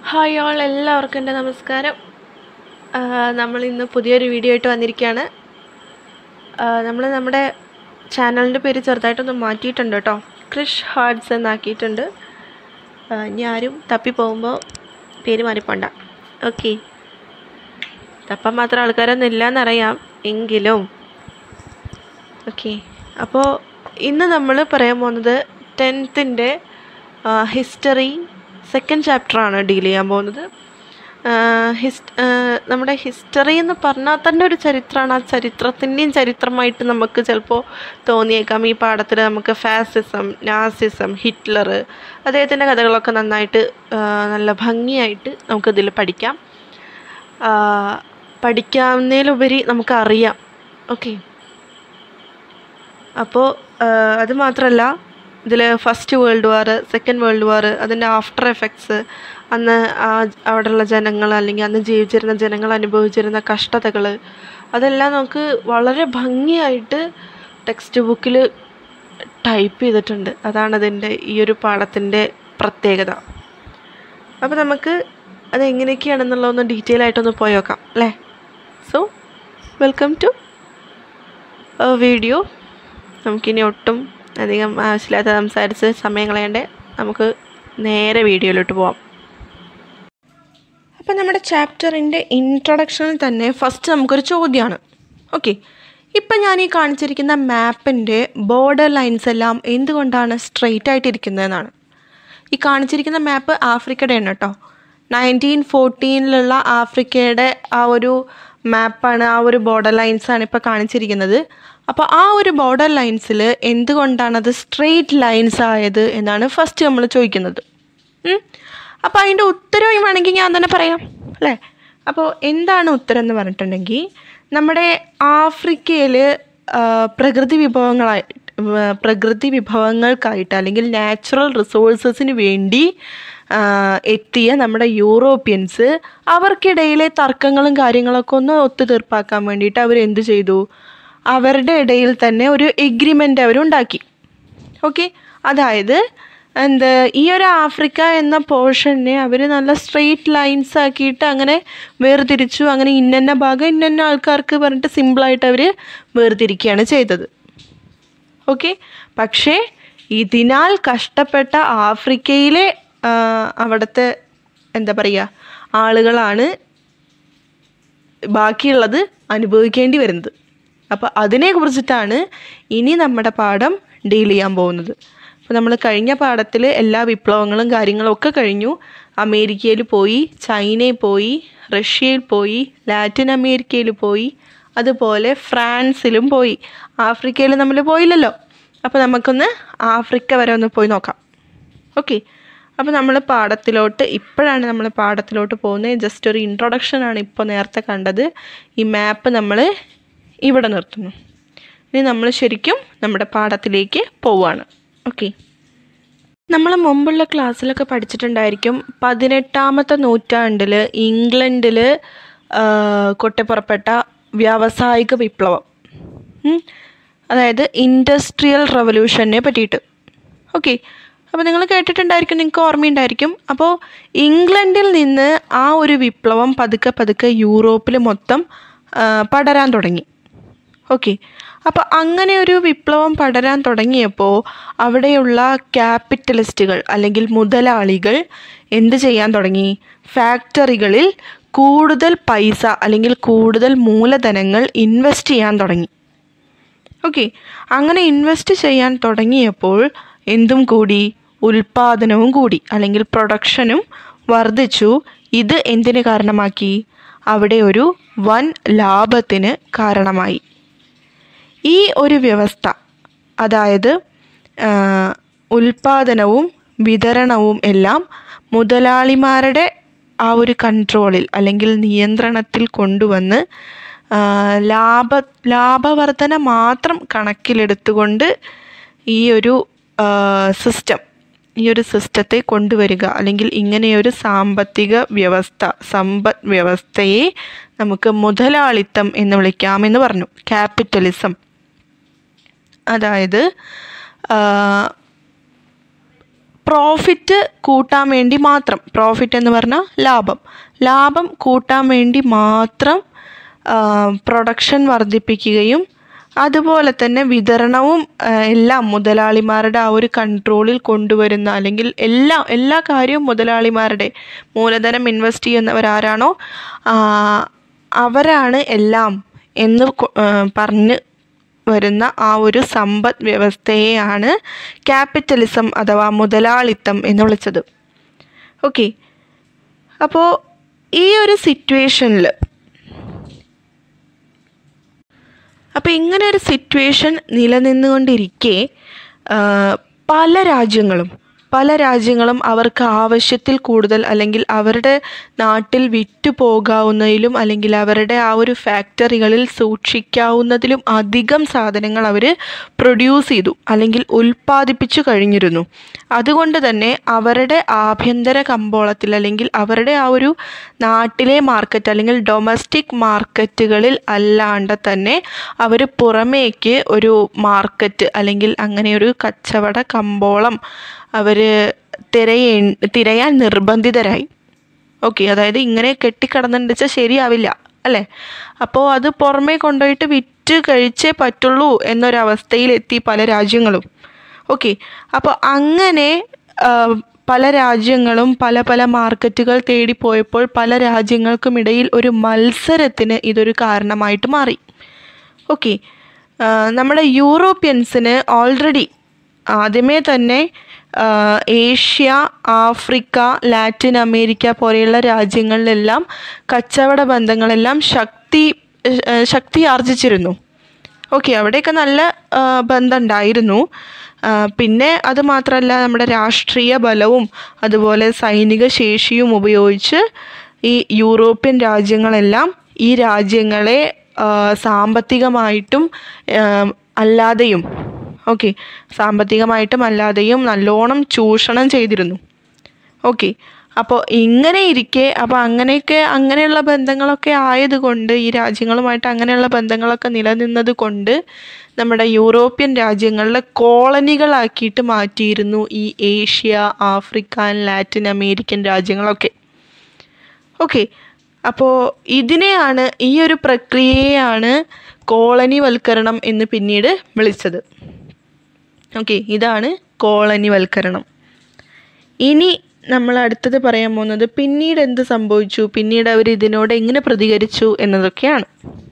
Hi all എല്ലാവർക്കും എൻ്റെ നമസ്കാരം നമ്മൾ ഇന്ന് പുതിയൊരു വീഡിയോ ആയിട്ട് വന്നിരിക്കുകയാണ് നമ്മൾ നമ്മുടെ ചാനലിൻ്റെ പേര് ചെറുതായിട്ടൊന്ന് മാറ്റിയിട്ടുണ്ട് കേട്ടോ ക്രിഷ് ഹാർട്സ് എന്നാക്കിയിട്ടുണ്ട് ആ, ഇനി ആരും തപ്പി പോകുമ്പോൾ പേര് മാറിപ്പോണ്ട ഓക്കെ തപ്പാൻ മാത്രം ആൾക്കാരൊന്നും ഇല്ലയെന്നറിയാം എങ്കിലും ഓക്കെ അപ്പോൾ ഇന്ന് നമ്മൾ പറയാൻ പോകുന്നത് ടെൻത്തിൻ്റെ ഹിസ്റ്ററി സെക്കൻഡ് ചാപ്റ്ററാണ് ഡീൽ ചെയ്യാൻ പോകുന്നത് ഹിസ് നമ്മുടെ ഹിസ്റ്ററി എന്ന് പറഞ്ഞാൽ തന്നെ ഒരു ചരിത്രമാണ് ആ ചരിത്രത്തിൻ്റെയും ചരിത്രമായിട്ട് നമുക്ക് ചിലപ്പോൾ തോന്നിയേക്കാം ഈ പാഠത്തിൽ നമുക്ക് ഫാസിസം നാസിസം ഹിറ്റ്ലർ അദ്ദേഹത്തിൻ്റെ കഥകളൊക്കെ നന്നായിട്ട് ആ, നല്ല ഭംഗിയായിട്ട് നമുക്കിതിൽ പഠിക്കാം ആ, പഠിക്കാവുന്നതിലുപരി നമുക്കറിയാം ഓക്കെ അപ്പോൾ അത് മാത്രമല്ല ഇതിൽ first world war second world war അതിൻ്റെ ആഫ്റ്റർ എഫക്ട്സ് അന്ന് ആ അവിടെയുള്ള ജനങ്ങൾ അല്ലെങ്കിൽ അന്ന് ജീവിച്ചിരുന്ന ജനങ്ങൾ അനുഭവിച്ചിരുന്ന കഷ്ടതകൾ അതെല്ലാം നമുക്ക് വളരെ ഭംഗിയായിട്ട് ടെക്സ്റ്റ് ബുക്കിൽ ടൈപ്പ് ചെയ്തിട്ടുണ്ട് അതാണ് അതിൻ്റെ ഈ ഒരു പാഠത്തിൻ്റെ പ്രത്യേകത അപ്പോൾ നമുക്ക് അത് എങ്ങനെയൊക്കെയാണെന്നുള്ളതൊന്ന് ഡീറ്റെയിൽ ആയിട്ടൊന്ന് പോയി നോക്കാം അല്ലേ സോ വെൽക്കം ടു വീഡിയോ നമുക്കിനി ഒട്ടും അധികം ആവശ്യമില്ലാത്ത സംസാരിച്ച് സമയം കളയണ്ടേ നമുക്ക് നേരെ വീഡിയോയിലോട്ട് പോവാം അപ്പം നമ്മുടെ ചാപ്റ്ററിൻ്റെ ഇൻട്രൊഡക്ഷനിൽ തന്നെ ഫസ്റ്റ് നമുക്കൊരു ചോദ്യമാണ് ഓക്കെ ഇപ്പം ഞാൻ ഈ കാണിച്ചിരിക്കുന്ന മാപ്പിൻ്റെ ബോർഡർ ലൈൻസ് എല്ലാം എന്തുകൊണ്ടാണ് സ്ട്രെയിറ്റ് ആയിട്ടിരിക്കുന്നതെന്നാണ് ഈ കാണിച്ചിരിക്കുന്ന മാപ്പ് ആഫ്രിക്കയുടെയാണ് കേട്ടോ നയൻറ്റീൻ ഫോർട്ടീനിലുള്ള ആഫ്രിക്കയുടെ ആ ഒരു മാപ്പാണ് ആ ഒരു ബോർഡർ ലൈൻസാണ് ഇപ്പോൾ കാണിച്ചിരിക്കുന്നത് അപ്പോൾ ആ ഒരു ബോർഡർ ലൈൻസിൽ എന്തുകൊണ്ടാണ് അത് സ്ട്രെയിറ്റ് ലൈൻസ് ആയത് എന്നാണ് ഫസ്റ്റ് നമ്മൾ ചോദിക്കുന്നത് ഉം. അപ്പോൾ അതിൻ്റെ ഉത്തരം വേണമെങ്കിൽ ഞാൻ തന്നെ പറയാം അല്ലേ അപ്പോൾ എന്താണ് ഉത്തരം എന്ന് പറഞ്ഞിട്ടുണ്ടെങ്കിൽ നമ്മുടെ ആഫ്രിക്കയിൽ പ്രകൃതി വിഭവങ്ങളായി ആ, പ്രകൃതി വിഭവങ്ങൾക്കായിട്ട് അല്ലെങ്കിൽ നാച്ചുറൽ റിസോഴ്സസിന് വേണ്ടി ആ, എത്തിയ നമ്മുടെ യൂറോപ്യൻസ് അവർക്കിടയിലെ തർക്കങ്ങളും കാര്യങ്ങളൊക്കെ ഒന്ന് ഒത്തുതീർപ്പാക്കാൻ വേണ്ടിയിട്ട് അവർ എന്ത് ചെയ്തു അവരുടെ ഇടയിൽ തന്നെ ഒരു എഗ്രിമെൻ്റ് അവരുണ്ടാക്കി ഓക്കെ അതായത് എന്ത് ഈ ഒരു ആഫ്രിക്ക എന്ന പോർഷനെ അവർ നല്ല സ്ട്രെയിറ്റ് ലൈൻസ് ആക്കിയിട്ട് അങ്ങനെ വേർതിരിച്ചു അങ്ങനെ ഇന്നന്ന ഭാഗം ഇന്നന്ന ആൾക്കാർക്ക് പറഞ്ഞിട്ട് സിമ്പിളായിട്ട് അവർ വേർതിരിക്കുകയാണ് ചെയ്തത് ഓക്കെ പക്ഷേ ഇതിനാൽ കഷ്ടപ്പെട്ട ആഫ്രിക്കയിലെ ആ, അവിടുത്തെ എന്താ പറയുക ആളുകളാണ് ബാക്കിയുള്ളത് അനുഭവിക്കേണ്ടി വരുന്നത് അപ്പോൾ അതിനെ കുറിച്ചിട്ടാണ് ഇനി നമ്മുടെ പാഠം ഡീൽ ചെയ്യാൻ പോകുന്നത് അപ്പോൾ നമ്മൾ കഴിഞ്ഞ പാഠത്തിൽ എല്ലാ വിപ്ലവങ്ങളും കാര്യങ്ങളും ഒക്കെ കഴിഞ്ഞു അമേരിക്കയിൽ പോയി ചൈനയിൽ പോയി റഷ്യയിൽ പോയി ലാറ്റിൻ അമേരിക്കയിൽ പോയി അതുപോലെ ഫ്രാൻസിലും പോയി ആഫ്രിക്കയിൽ നമ്മൾ പോയില്ലല്ലോ അപ്പോൾ നമുക്കൊന്ന് ആഫ്രിക്ക വരെ ഒന്ന് പോയി നോക്കാം ഓക്കെ അപ്പോൾ നമ്മൾ പാഠത്തിലോട്ട് ഇപ്പോഴാണ് നമ്മൾ പാഠത്തിലോട്ട് പോകുന്നത് ജസ്റ്റ് ഒരു ഇൻട്രൊഡക്ഷൻ ആണ് ഇപ്പോൾ നേരത്തെ കണ്ടത് ഈ മാപ്പ് നമ്മൾ ഇവിടെ നിർത്തുന്നു ഇനി നമ്മൾ ശരിക്കും നമ്മുടെ പാഠത്തിലേക്ക് പോവുകയാണ് ഓക്കെ നമ്മൾ മുമ്പുള്ള ക്ലാസ്സിലൊക്കെ പഠിച്ചിട്ടുണ്ടായിരിക്കും പതിനെട്ടാമത്തെ നൂറ്റാണ്ടിൽ ഇംഗ്ലണ്ടിൽ കൊട്ടിപ്പുറപ്പെട്ട വ്യാവസായിക വിപ്ലവം ഉം. അതായത് ഇൻഡസ്ട്രിയൽ റവല്യൂഷനെ പറ്റിയിട്ട് ഓക്കെ അപ്പോൾ നിങ്ങൾ കേട്ടിട്ടുണ്ടായിരിക്കും നിങ്ങൾക്ക് ഓർമ്മയുണ്ടായിരിക്കും അപ്പോൾ ഇംഗ്ലണ്ടിൽ നിന്ന് ആ ഒരു വിപ്ലവം പതുക്കെ പതുക്കെ യൂറോപ്പിൽ മൊത്തം ആ, പടരാൻ തുടങ്ങി ഓക്കെ അപ്പോൾ അങ്ങനെ ഒരു വിപ്ലവം പടരാൻ തുടങ്ങിയപ്പോൾ അവിടെയുള്ള ക്യാപിറ്റലിസ്റ്റുകൾ അല്ലെങ്കിൽ മുതലാളികൾ എന്ത് ചെയ്യാൻ തുടങ്ങി ഫാക്ടറികളിൽ കൂടുതൽ പൈസ അല്ലെങ്കിൽ കൂടുതൽ മൂലധനങ്ങൾ ഇൻവെസ്റ്റ് ചെയ്യാൻ തുടങ്ങി ഓക്കെ അങ്ങനെ ഇൻവെസ്റ്റ് ചെയ്യാൻ തുടങ്ങിയപ്പോൾ എന്തും കൂടി ഉൽപാദനവും കൂടി അല്ലെങ്കിൽ പ്രൊഡക്ഷനും വർദ്ധിച്ചു ഇത് എന്തിന് കാരണമാക്കി അവിടെ ഒരു വൻ ലാഭത്തിന് കാരണമായി ഈ ഒരു വ്യവസ്ഥ അതായത് ആ, ഉൽപാദനവും വിതരണവും എല്ലാം മുതലാളിമാരുടെ ആ ഒരു കൺട്രോളിൽ അല്ലെങ്കിൽ നിയന്ത്രണത്തിൽ കൊണ്ടുവന്ന് ആ, ലാഭ ലാഭവർധന മാത്രം കണക്കിലെടുത്തുകൊണ്ട് ഈ ഒരു സിസ്റ്റം ഈ ഒരു സിസ്റ്റത്തെ കൊണ്ടുവരിക അല്ലെങ്കിൽ ഇങ്ങനെയൊരു സാമ്പത്തിക വ്യവസ്ഥ സമ്പദ് വ്യവസ്ഥയെ നമുക്ക് മുതലാളിത്തം എന്ന് വിളിക്കാമെന്ന് പറഞ്ഞു ക്യാപിറ്റലിസം അതായത് പ്രോഫിറ്റ് കൂട്ടാൻ വേണ്ടി മാത്രം പ്രോഫിറ്റ് എന്ന് പറഞ്ഞാൽ ലാഭം ലാഭം കൂട്ടാൻ വേണ്ടി മാത്രം പ്രൊഡക്ഷൻ വർദ്ധിപ്പിക്കുകയും അതുപോലെ തന്നെ വിതരണവും ആ, എല്ലാം മുതലാളിമാരുടെ ആ ഒരു കൺട്രോളിൽ കൊണ്ടുവരുന്ന അല്ലെങ്കിൽ എല്ലാ എല്ലാ കാര്യവും മുതലാളിമാരുടെ മൂലധനം ഇൻവെസ്റ്റ് ചെയ്യുന്നവരാരാണോ ആ, അവരാണ് എല്ലാം എന്ന് കൊ- ആ, പറഞ്ഞ് വരുന്ന ആ ഒരു സമ്പദ് വ്യവസ്ഥയെയാണ് ക്യാപിറ്റലിസം അഥവാ മുതലാളിത്തം എന്ന് വിളിച്ചത് ഓക്കെ അപ്പോൾ ഈ ഒരു സിറ്റുവേഷനിൽ അപ്പോൾ ഇങ്ങനെ ഒരു സിറ്റുവേഷൻ നിലനിന്നുകൊണ്ടിരിക്കെ ആ, പല രാജ്യങ്ങളും പല രാജ്യങ്ങളും അവർക്ക് ആവശ്യത്തിൽ കൂടുതൽ അല്ലെങ്കിൽ അവരുടെ നാട്ടിൽ വിറ്റു പോകാവുന്നതിലും അല്ലെങ്കിൽ അവരുടെ ആ ഒരു ഫാക്ടറികളിൽ സൂക്ഷിക്കാവുന്നതിലും അധികം സാധനങ്ങൾ അവർ പ്രൊഡ്യൂസ് ചെയ്തു അല്ലെങ്കിൽ ഉൽപ്പാദിപ്പിച്ചു കഴിഞ്ഞിരുന്നു അതുകൊണ്ട് തന്നെ അവരുടെ ആഭ്യന്തര കമ്പോളത്തിൽ അല്ലെങ്കിൽ അവരുടെ ആ ഒരു നാട്ടിലെ മാർക്കറ്റ് അല്ലെങ്കിൽ ഡൊമസ്റ്റിക് മാർക്കറ്റുകളിൽ അല്ലാണ്ട് തന്നെ അവർ പുറമേക്ക് ഒരു മാർക്കറ്റ് അല്ലെങ്കിൽ അങ്ങനെ ഒരു കച്ചവട കമ്പോളം അവർ തിരയേ തിരയാൻ നിർബന്ധിതരായി ഓക്കെ അതായത് ഇങ്ങനെ കെട്ടിക്കിടന്നുണ്ട് വെച്ചാൽ ശരിയാവില്ല അല്ലേ അപ്പോൾ അത് പുറമേ കൊണ്ടുപോയിട്ട് വിറ്റ് കഴിച്ചേ പറ്റുള്ളൂ എന്നൊരവസ്ഥയിലെത്തി പല രാജ്യങ്ങളും ഓക്കെ അപ്പോൾ അങ്ങനെ ആ, പല രാജ്യങ്ങളും പല പല മാർക്കറ്റുകൾ തേടിപ്പോയപ്പോൾ പല രാജ്യങ്ങൾക്കുമിടയിൽ ഒരു മത്സരത്തിന് ഇതൊരു കാരണമായിട്ട് മാറി ഓക്കെ നമ്മുടെ യൂറോപ്യൻസിന് ഓൾറെഡി ആദ്യമേ തന്നെ ആ, ഏഷ്യ ആഫ്രിക്ക ലാറ്റിൻ അമേരിക്ക പോലെയുള്ള രാജ്യങ്ങളിലെല്ലാം കച്ചവട ബന്ധങ്ങളെല്ലാം ശക്തി ഏ, ശക്തി ആർജിച്ചിരുന്നു ഓക്കെ അവിടെയൊക്കെ നല്ല ആ, ബന്ധം ഉണ്ടായിരുന്നു ആ, പിന്നെ അത് മാത്രമല്ല നമ്മുടെ രാഷ്ട്രീയ ബലവും അതുപോലെ സൈനിക ശേഷിയും ഉപയോഗിച്ച് ഈ യൂറോപ്യൻ രാജ്യങ്ങളെല്ലാം ഈ രാജ്യങ്ങളെ ആ, സാമ്പത്തികമായിട്ടും ആ, അല്ലാതെയും ഓക്കെ സാമ്പത്തികമായിട്ടും അല്ലാതെയും നല്ലോണം ചൂഷണം ചെയ്തിരുന്നു ഓക്കെ അപ്പോൾ ഇങ്ങനെ ഇരിക്കെ അപ്പോൾ അങ്ങനെയൊക്കെ അങ്ങനെയുള്ള ബന്ധങ്ങളൊക്കെ ആയതുകൊണ്ട് ഈ രാജ്യങ്ങളുമായിട്ട് അങ്ങനെയുള്ള ബന്ധങ്ങളൊക്കെ നിലനിന്നത് കൊണ്ട് നമ്മുടെ യൂറോപ്യൻ രാജ്യങ്ങളിലെ കോളനികളാക്കിയിട്ട് മാറ്റിയിരുന്നു ഈ ഏഷ്യ ആഫ്രിക്കൻ ലാറ്റിൻ അമേരിക്കൻ രാജ്യങ്ങളൊക്കെ ഓക്കെ അപ്പോൾ ഇതിനെയാണ് ഈ ഒരു പ്രക്രിയയെയാണ് കോളനിവൽക്കരണം എന്ന് പിന്നീട് വിളിച്ചത് ഓക്കെ ഇതാണ് കോളനിവൽക്കരണം ഇനി നമ്മൾ അടുത്തത് പറയാൻ പോകുന്നത് പിന്നീട് എന്ത് സംഭവിച്ചു പിന്നീട് അവർ ഇതിനോട് എങ്ങനെ പ്രതികരിച്ചു എന്നതൊക്കെയാണ്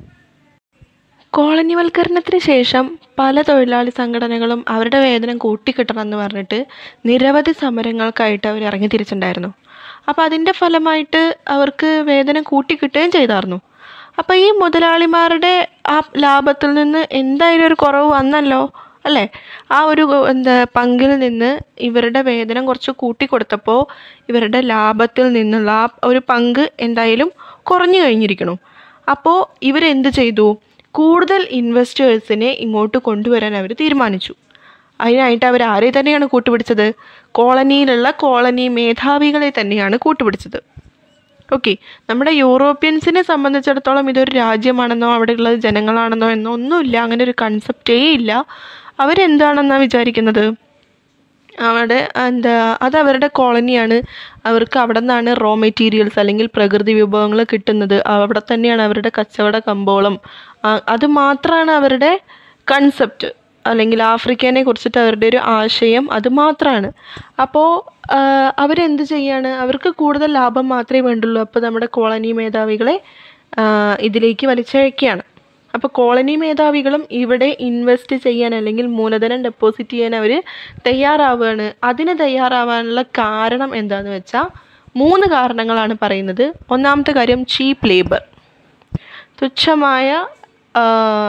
കോളനിവൽക്കരണത്തിന് ശേഷം പല തൊഴിലാളി സംഘടനകളും അവരുടെ വേതനം കൂട്ടിക്കിട്ടണം എന്ന് പറഞ്ഞിട്ട് നിരവധി സമരങ്ങൾക്കായിട്ട് അവർ ഇറങ്ങി തിരിച്ചിട്ടുണ്ടായിരുന്നു അപ്പോൾ അതിൻ്റെ ഫലമായിട്ട് അവർക്ക് വേതനം കൂട്ടിക്കിട്ടുകയും ചെയ്തായിരുന്നു അപ്പോൾ ഈ മുതലാളിമാരുടെ ആ ലാഭത്തിൽ നിന്ന് എന്തായാലും ഒരു കുറവ് വന്നല്ലോ അല്ലേ ആ ഒരു ഗ- എന്താ പങ്കിൽ നിന്ന് ഇവരുടെ വേതനം കുറച്ച് കൂട്ടിക്കൊടുത്തപ്പോൾ ഇവരുടെ ലാഭത്തിൽ നിന്നുള്ള ആ ഒരു പങ്ക് എന്തായാലും കുറഞ്ഞു കഴിഞ്ഞിരിക്കണം അപ്പോൾ ഇവരെന്ത് ചെയ്തു കൂടുതൽ ഇൻവെസ്റ്റേഴ്സിനെ ഇങ്ങോട്ട് കൊണ്ടുവരാൻ അവർ തീരുമാനിച്ചു അതിനായിട്ട് അവർ ആരെ തന്നെയാണ് കൂട്ടുപിടിച്ചത് കോളനിയിലുള്ള കോളനി മേധാവികളെ തന്നെയാണ് കൂട്ടുപിടിച്ചത് ഓക്കെ നമ്മുടെ യൂറോപ്യൻസിനെ സംബന്ധിച്ചിടത്തോളം ഇതൊരു രാജ്യമാണെന്നോ അവിടെയുള്ള ജനങ്ങളാണെന്നോ എന്നോ ഒന്നുമില്ല അങ്ങനെ ഒരു കൺസെപ്റ്റേ ഇല്ല അവരെന്താണെന്നാണ് വിചാരിക്കുന്നത് അവിടെ എന്താ അത് അവരുടെ കോളനിയാണ് അവർക്ക് അവിടെ നിന്നാണ് റോ മെറ്റീരിയൽസ് അല്ലെങ്കിൽ പ്രകൃതി വിഭവങ്ങൾ കിട്ടുന്നത് അവിടെ തന്നെയാണ് അവരുടെ കച്ചവട കമ്പോളം ആ, അത് മാത്രമാണ് അവരുടെ കൺസെപ്റ്റ് അല്ലെങ്കിൽ ആഫ്രിക്കനെ കുറിച്ചിട്ട് അവരുടെ ഒരു ആശയം അത് മാത്രമാണ് അപ്പോൾ അവരെന്ത് ചെയ്യാണ് അവർക്ക് കൂടുതൽ ലാഭം മാത്രമേ വേണ്ടുള്ളൂ അപ്പോൾ നമ്മുടെ കോളനി മേധാവികളെ ആ, ഇതിലേക്ക് വലിച്ചഴക്കുകയാണ് അപ്പോൾ കോളനി മേധാവികളും ഇവിടെ ഇൻവെസ്റ്റ് ചെയ്യാൻ അല്ലെങ്കിൽ മൂലധനം ഡെപ്പോസിറ്റ് ചെയ്യാൻ അവർ തയ്യാറാവുകയാണ് അതിന് തയ്യാറാവാനുള്ള കാരണം എന്താണെന്ന് വെച്ചാൽ മൂന്ന് കാരണങ്ങളാണ് പറയുന്നത് ഒന്നാമത്തെ കാര്യം ചീപ്പ് ലേബർ തുച്ഛമായ ആ,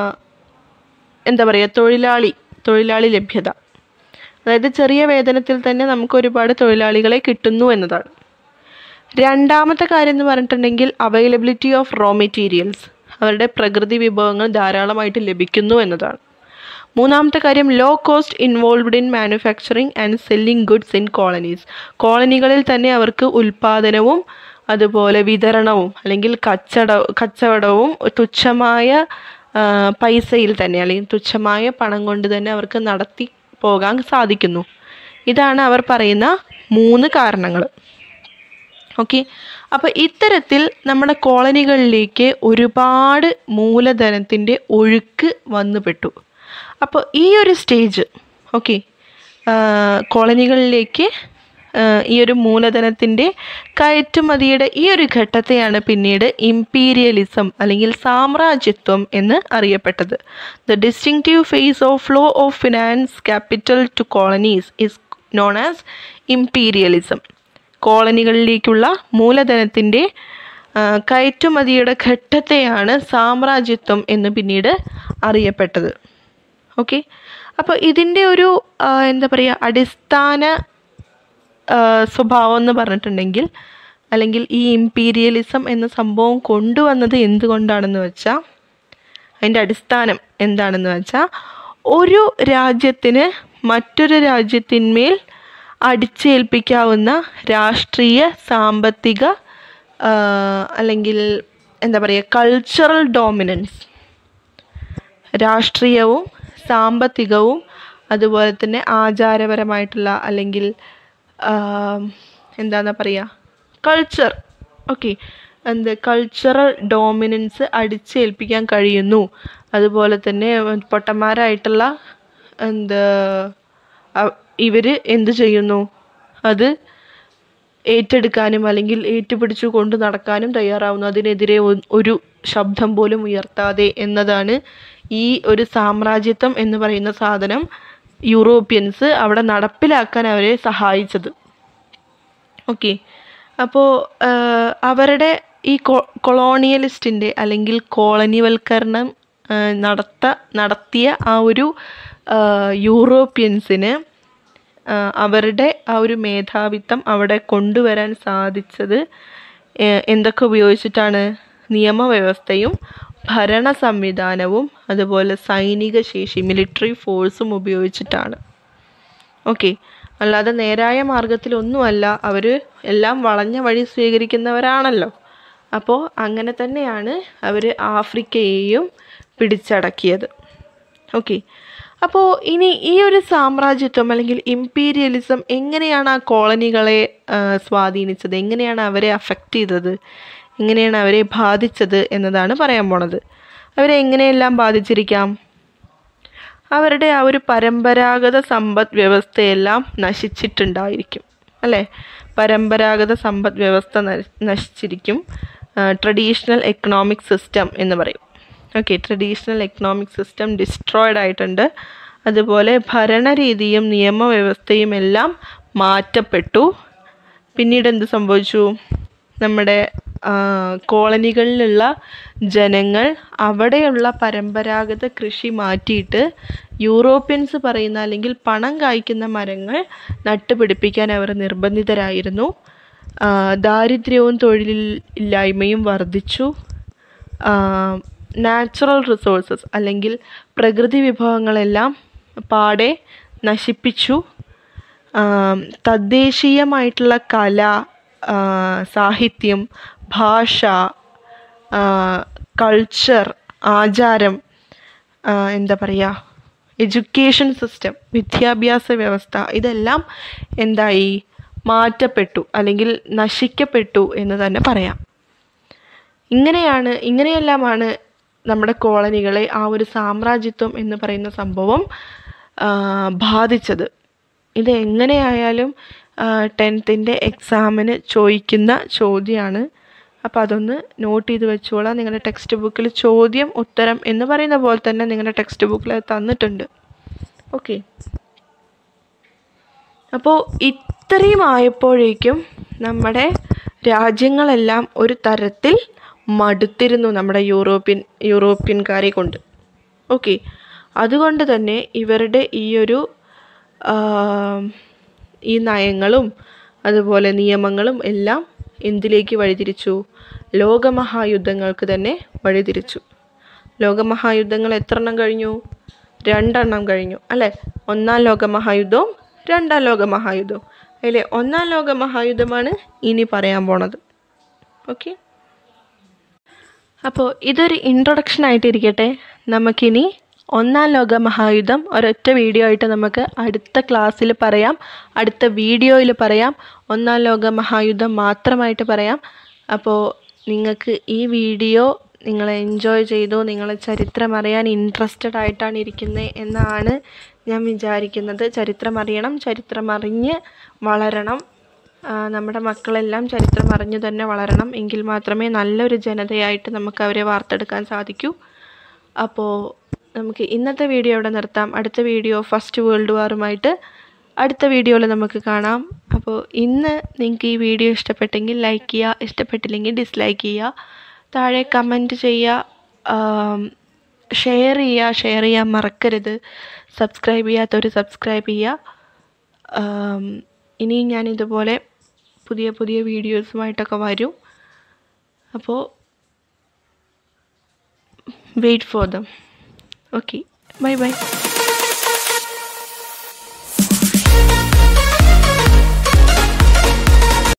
എന്താ പറയുക തൊഴിലാളി തൊഴിലാളി ലഭ്യത അതായത് ചെറിയ വേതനത്തിൽ തന്നെ നമുക്ക് ഒരുപാട് തൊഴിലാളികളെ കിട്ടുന്നു എന്നതാണ് രണ്ടാമത്തെ കാര്യം എന്ന് പറഞ്ഞിട്ടുണ്ടെങ്കിൽ അവൈലബിലിറ്റി ഓഫ് റോ മെറ്റീരിയൽസ് അവരുടെ പ്രകൃതി വിഭവങ്ങൾ ധാരാളമായിട്ട് ലഭിക്കുന്നു എന്നതാണ് മൂന്നാമത്തെ കാര്യം low cost involved in manufacturing and selling goods in colonies കോളനികളിൽ തന്നെ അവർക്ക് ഉൽപ്പാദനവും അതുപോലെ വിതരണവും അല്ലെങ്കിൽ കച്ചട കച്ചവടവും തുച്ഛമായ ആ, പൈസയിൽ തന്നെ അല്ലെങ്കിൽ തുച്ഛമായ പണം കൊണ്ട് തന്നെ അവർക്ക് നടത്തി പോകാൻ സാധിക്കുന്നു ഇതാണ് അവർ പറയുന്ന മൂന്ന് കാരണങ്ങൾ ഓക്കെ അപ്പോൾ ഇത്തരത്തിൽ നമ്മുടെ കോളനികളിലേക്ക് ഒരുപാട് മൂലധനത്തിൻ്റെ ഒഴുക്ക് വന്നുപെട്ടു അപ്പോൾ ഈ ഒരു സ്റ്റേജ് ഓക്കെ കോളനികളിലേക്ക് ആ, ഈ ഒരു മൂലധനത്തിൻ്റെ കയറ്റുമതിയുടെ ഈ ഒരു ഘട്ടത്തെയാണ് പിന്നീട് ഇമ്പീരിയലിസം അല്ലെങ്കിൽ സാമ്രാജ്യത്വം എന്ന് അറിയപ്പെട്ടത് the distinctive phase of flow of finance capital to colonies is known as imperialism കോളനികളിലേക്കുള്ള മൂലധനത്തിൻ്റെ ആ, കയറ്റുമതിയുടെ ഘട്ടത്തെയാണ് സാമ്രാജ്യത്വം എന്ന് പിന്നീട് അറിയപ്പെട്ടത് ഓക്കെ അപ്പോൾ ഇതിൻ്റെ ഒരു ആ, എന്താ പറയുക അടിസ്ഥാന ആ, സ്വഭാവം എന്ന് പറഞ്ഞിട്ടുണ്ടെങ്കിൽ അല്ലെങ്കിൽ ഈ ഇമ്പീരിയലിസം എന്ന സംഭവം കൊണ്ടുവന്നത് എന്തുകൊണ്ടാണെന്ന് വെച്ചാൽ അതിൻ്റെ അടിസ്ഥാനം എന്താണെന്ന് വെച്ചാൽ ഒരു രാജ്യത്തിന് മറ്റൊരു രാജ്യത്തിന്മേൽ അടിച്ചേൽപ്പിക്കാവുന്ന രാഷ്ട്രീയ സാമ്പത്തിക ആ, അല്ലെങ്കിൽ എന്താ പറയുക കൾച്ചറൽ ഡോമിനൻസ് രാഷ്ട്രീയവും സാമ്പത്തികവും അതുപോലെ തന്നെ ആചാരപരമായിട്ടുള്ള അല്ലെങ്കിൽ എന്താണെന്നാ പറയുക കൾച്ചർ ഓക്കെ എന്ത് കൾച്ചറൽ ഡോമിനൻസ് അടിച്ചേൽപ്പിക്കാൻ കഴിയുന്നു അതുപോലെ തന്നെ പൊട്ടന്മാരായിട്ടുള്ള എന്ത് ഇവർ എന്ത് ചെയ്യുന്നു അത് ഏറ്റെടുക്കാനും അല്ലെങ്കിൽ ഏറ്റുപിടിച്ചു കൊണ്ട് നടക്കാനും തയ്യാറാവുന്നു അതിനെതിരെ ഒ- ഒരു ശബ്ദം പോലും ഉയർത്താതെ എന്നതാണ് ഈ ഒരു സാമ്രാജ്യത്വം എന്ന് പറയുന്ന സാധനം യൂറോപ്യൻസ് അവിടെ നടപ്പിലാക്കാൻ അവരെ സഹായിച്ചത് ഓക്കെ അപ്പോൾ അവരുടെ ഈ കൊ കൊളോണിയലിസ്റ്റിൻ്റെ അല്ലെങ്കിൽ കോളനിവൽക്കരണം ആ, നടത്ത നടത്തിയ ആ ഒരു ആ, യൂറോപ്യൻസിന് ആ, അവരുടെ ആ ഒരു മേധാവിത്വം അവിടെ കൊണ്ടുവരാൻ സാധിച്ചത് ഏ, എന്തൊക്കെ ഉപയോഗിച്ചിട്ടാണ് നിയമവ്യവസ്ഥയും ഭരണ സംവിധാനവും അതുപോലെ സൈനിക ശേഷി മിലിറ്ററി ഫോഴ്സും ഉപയോഗിച്ചിട്ടാണ് ഓക്കെ അല്ലാതെ നേരായ മാർഗത്തിലൊന്നുമല്ല അവർ എല്ലാം വളഞ്ഞ വഴി സ്വീകരിക്കുന്നവരാണല്ലോ അപ്പോൾ അങ്ങനെ തന്നെയാണ് അവർ ആഫ്രിക്കയെയും പിടിച്ചടക്കിയത് ഓക്കെ അപ്പോൾ ഇനി ഈ ഒരു സാമ്രാജ്യത്വം അല്ലെങ്കിൽ ഇമ്പീരിയലിസം എങ്ങനെയാണ് ആ കോളനികളെ ആ, സ്വാധീനിച്ചത് എങ്ങനെയാണ് അവരെ അഫക്റ്റ് ചെയ്തത് എങ്ങനെയാണ് അവരെ ബാധിച്ചത് എന്നതാണ് പറയാൻ പോണത് അവരെ എങ്ങനെയെല്ലാം ബാധിച്ചിരിക്കാം അവരുടെ ആ ഒരു പരമ്പരാഗത സമ്പദ് വ്യവസ്ഥയെല്ലാം നശിച്ചിട്ടുണ്ടായിരിക്കും അല്ലേ പരമ്പരാഗത സമ്പദ് വ്യവസ്ഥ ന- നശിച്ചിരിക്കും ട്രഡീഷണൽ എക്കണോമിക് സിസ്റ്റം എന്ന് പറയും okay traditional economic system destroyed ആയിട്ടുണ്ട് അതുപോലെ ഭരണരീതിയും നിയമവ്യവസ്ഥയും എല്ലാം മാറ്റപ്പെട്ടു പിന്നീട് എന്ത് സംഭവിച്ചു നമ്മുടെ ആ, കോളനികളിലുള്ള ജനങ്ങൾ അവിടെയുള്ള പരമ്പരാഗത കൃഷി മാറ്റിയിട്ട് യൂറോപ്യൻസ് പറയുന്ന അല്ലെങ്കിൽ പണം കായ്ക്കുന്ന മരങ്ങൾ നട്ടുപിടിപ്പിക്കാൻ അവർ നിർബന്ധിതരായിരുന്നു ആ, ദാരിദ്ര്യവും തൊഴിലില്ലായ്മയും വർദ്ധിച്ചു നാച്ചുറൽ റിസോഴ്സസ് അല്ലെങ്കിൽ പ്രകൃതി വിഭവങ്ങളെല്ലാം പാടെ നശിപ്പിച്ചു ആം, തദ്ദേശീയമായിട്ടുള്ള കല ആ, സാഹിത്യം ഭാഷ കൾച്ചർ ആചാരം ആ, എന്താ പറയുക എഡ്യൂക്കേഷൻ സിസ്റ്റം വിദ്യാഭ്യാസ വ്യവസ്ഥ ഇതെല്ലാം എന്തായി മാറ്റപ്പെട്ടു അല്ലെങ്കിൽ നശിക്കപ്പെട്ടു എന്ന് തന്നെ പറയാം ഇങ്ങനെയാണ് ഇങ്ങനെയെല്ലാമാണ് നമ്മുടെ കോളനികളെ ആ ഒരു സാമ്രാജ്യത്വം എന്ന് പറയുന്ന സംഭവം ആ, ബാധിച്ചത് ഇത് എങ്ങനെയായാലും ടെൻത്തിൻ്റെ എക്സാമിന് ചോദിക്കുന്ന ചോദ്യമാണ് അപ്പോൾ അതൊന്ന് നോട്ട് ചെയ്ത് വെച്ചോളാം നിങ്ങളുടെ ടെക്സ്റ്റ് ബുക്കിൽ ചോദ്യം ഉത്തരം എന്ന് പറയുന്ന പോലെ തന്നെ നിങ്ങളുടെ ടെക്സ്റ്റ് ബുക്കിൽ അത് തന്നിട്ടുണ്ട് ഓക്കെ അപ്പോൾ ഇത്രയും ആയപ്പോഴേക്കും നമ്മുടെ രാജ്യങ്ങളെല്ലാം ഒരു തരത്തിൽ മടുത്തിരുന്നു നമ്മുടെ യൂറോപ്യൻ യൂറോപ്യൻകാരെ കൊണ്ട് ഓക്കെ അതുകൊണ്ട് തന്നെ ഇവരുടെ ഈ ഒരു ആം, ഈ നയങ്ങളും അതുപോലെ നിയമങ്ങളും എല്ലാം എന്തിലേക്ക് വഴിതിരിച്ചു ലോകമഹായുദ്ധങ്ങൾക്ക് തന്നെ വഴിതിരിച്ചു ലോകമഹായുദ്ധങ്ങൾ എത്ര എണ്ണം കഴിഞ്ഞു രണ്ടെണ്ണം കഴിഞ്ഞു അല്ലേ ഒന്നാം ലോകമഹായുദ്ധവും രണ്ടാം ലോകമഹായുദ്ധവും അതിലെ ഒന്നാം ലോകമഹായുദ്ധമാണ് ഇനി പറയാൻ പോണത് ഓക്കെ അപ്പോൾ ഇതൊരു ഇൻട്രൊഡക്ഷൻ ആയിട്ടിരിക്കട്ടെ നമുക്കിനി ഒന്നാം ലോക മഹായുദ്ധം ഒരൊറ്റ വീഡിയോ ആയിട്ട് നമുക്ക് അടുത്ത ക്ലാസ്സിൽ പറയാം അടുത്ത വീഡിയോയിൽ പറയാം ഒന്നാം ലോക മഹായുദ്ധം മാത്രമായിട്ട് പറയാം അപ്പോൾ നിങ്ങൾക്ക് ഈ വീഡിയോ നിങ്ങൾ എൻജോയ് ചെയ്തു നിങ്ങൾ ചരിത്രം അറിയാൻ ഇൻട്രസ്റ്റഡ് ആയിട്ടാണ് ഇരിക്കുന്നത് എന്നാണ് ഞാൻ വിചാരിക്കുന്നത് ചരിത്രം അറിയണം ചരിത്രം അറിഞ്ഞ് വളരണം ആ, നമ്മുടെ മക്കളെല്ലാം ചരിത്രം അറിഞ്ഞു തന്നെ വളരണം എങ്കിൽ മാത്രമേ നല്ലൊരു ജനതയായിട്ട് നമുക്ക് അവരെ വാർത്തെടുക്കാൻ സാധിക്കൂ അപ്പോൾ നമുക്ക് ഇന്നത്തെ വീഡിയോ ഇവിടെ നിർത്താം അടുത്ത വീഡിയോ ഫസ്റ്റ് വേൾഡ് വാറുമായിട്ട് അടുത്ത വീഡിയോയിൽ നമുക്ക് കാണാം അപ്പോൾ ഇന്ന് നിങ്ങൾക്ക് ഈ വീഡിയോ ഇഷ്ടപ്പെട്ടെങ്കിൽ ലൈക്ക് ചെയ്യുക ഇഷ്ടപ്പെട്ടില്ലെങ്കിൽ ഡിസ്ലൈക്ക് ചെയ്യുക താഴെ കമൻറ്റ് ചെയ്യുക ഷെയർ ചെയ്യുക ഷെയർ ചെയ്യാൻ മറക്കരുത് സബ്സ്ക്രൈബ് ചെയ്യാത്തവർ സബ്സ്ക്രൈബ് ചെയ്യുക ആം, ഇനിയും ഞാൻ ഇതുപോലെ പുതിയ പുതിയ വീഡിയോസുമായിട്ടൊക്കെ വരും അപ്പോൾ wait for them okay bye by